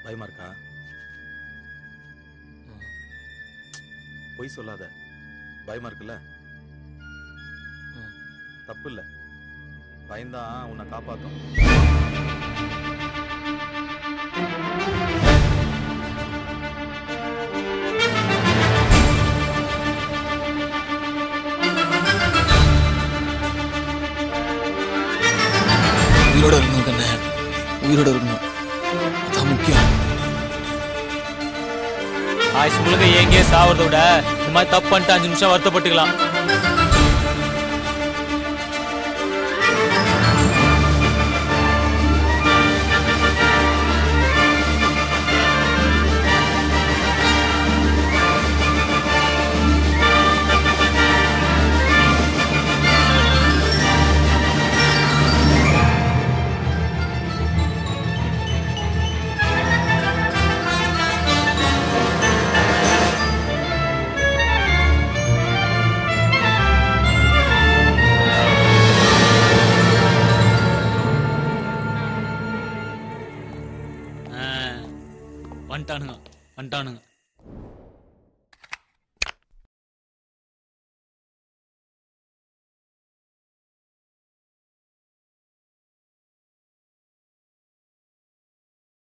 பயமா இருக்கா பொய் சொல்லாத பயமா இருக்குல்ல ம். தப்பு இல்ல பயந்தான் உன்னை காப்பாத்தும் உயிரோட இருக்கணும் கண்ணே உயிரோட இருக்கணும் அதான் முக்கியம் ஆயுசு முழுக்க எங்கேயே சாவறத விட இந்த மாதிரி தப்பு பண்ணிட்டு அஞ்சு நிமிஷம் வருத்தப்பட்டுக்கலாம் வந்துட்டானுங்க வந்துட்டானுங்க